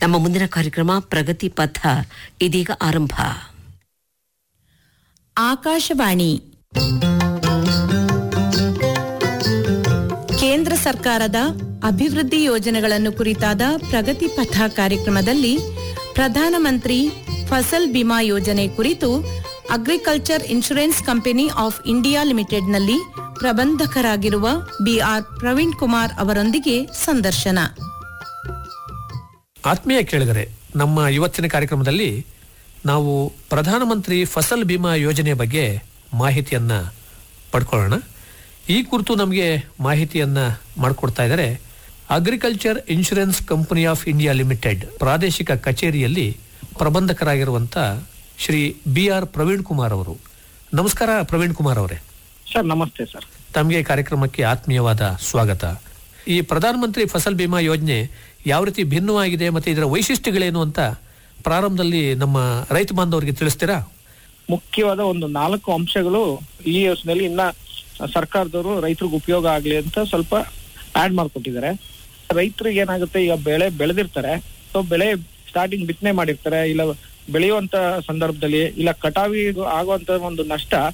ನಮ್ಮ ಮುಂದಿನ ಕಾರ್ಯಕ್ರಮ ಪ್ರಗತಿ ಪಥ ಇದೀಗ ಆರಂಭ ಆಕಾಶವಾಣಿ ಕೇಂದ್ರ ಸರ್ಕಾರದ ಅಭಿವೃದ್ಧಿ ಯೋಜನೆಗಳನ್ನು ಕುರಿತಾದ ಪ್ರಗತಿ ಪಥ ಕಾರ್ಯಕ್ರಮದಲ್ಲಿ ಪ್ರಧಾನಮಂತ್ರಿ ಫಸಲ್ ಬಿಮಾ ಯೋಜನೆ ಕುರಿತು agriculture insurance company of India ಲಿಮಿಟೆಡ್ನಲ್ಲಿ ಪ್ರಬಂಧಕರಾಗಿರುವ ಬಿಆರ್ ಪ್ರವೀಣ್ ಕುಮಾರ್ ಅವರೊಂದಿಗೆ ಸಂದರ್ಶನ ಆತ್ಮೀಯ ಕೇಳಿದರೆ ನಮ್ಮ ಇವತ್ತಿನ ಕಾರ್ಯಕ್ರಮದಲ್ಲಿ ನಾವು ಪ್ರಧಾನಮಂತ್ರಿ ಫಸಲ್ ಬಿಮಾ ಯೋಜನೆ ಬಗ್ಗೆ ಮಾಹಿತಿಯನ್ನ ಪಡ್ಕೊಳ್ಳೋಣ ಈ ಕುರಿತು ನಮಗೆ ಮಾಹಿತಿಯನ್ನ ಮಾಡಿಕೊಡ್ತಾ ಇದ್ದಾರೆ agriculture insurance company of India limited ಪ್ರಾದೇಶಿಕ ಕಚೇರಿಯಲ್ಲಿ ಪ್ರಬಂಧಕರಾಗಿರುವಂತ ಶ್ರೀ ಬಿ ಆರ್ ಪ್ರವೀಣ್ ಕುಮಾರ್ ಅವರು ನಮಸ್ಕಾರ ಪ್ರವೀಣ್ ಕುಮಾರ್ ಅವರೇ ಸರ್ ನಮಸ್ತೆ ಸರ್ ತಮಗೆ ಕಾರ್ಯಕ್ರಮಕ್ಕೆ ಆತ್ಮೀಯವಾದ ಸ್ವಾಗತ ಈ ಪ್ರಧಾನಮಂತ್ರಿ ಫಸಲ್ ಬಿಮಾ ಯೋಜನೆ ಯಾವ ರೀತಿ ಭಿನ್ನವಾಗಿದೆ ಮತ್ತೆ ಇದರ ವೈಶಿಷ್ಟ್ಯಗಳೇನು ಅಂತ ಪ್ರಾರಂಭದಲ್ಲಿ ನಮ್ಮ ರೈತ ಬಾಂಧವರಿಗೆ ತಿಳಿಸ್ತೀರಾ ಮುಖ್ಯವಾದ ಒಂದು ನಾಲ್ಕು ಅಂಶಗಳು ಈ ಯೋಜನೆಯಲ್ಲಿ ಇನ್ನ ಸರ್ಕಾರದವರು ರೈತರಿಗೆ ಉಪಯೋಗ ಆಗ್ಲಿ ಅಂತ ಸ್ವಲ್ಪ ಆಡ್ ಮಾಡ್ಕೊಟ್ಟಿದ್ದಾರೆ ರೈತರಿಗೆ ಏನಾಗುತ್ತೆ ಈಗ ಬೆಳೆ ಬೆಳೆದಿರ್ತಾರೆ ಸೊ ಬೆಳೆ ಸ್ಟಾರ್ಟಿಂಗ್ ಬಿತ್ತನೆ ಮಾಡಿರ್ತಾರೆ ಇಲ್ಲ ಬೆಳೆಯುವಂತ ಸಂದರ್ಭದಲ್ಲಿ ಇಲ್ಲ ಕಟಾವಿ ಆಗುವಂತ ಒಂದು ನಷ್ಟ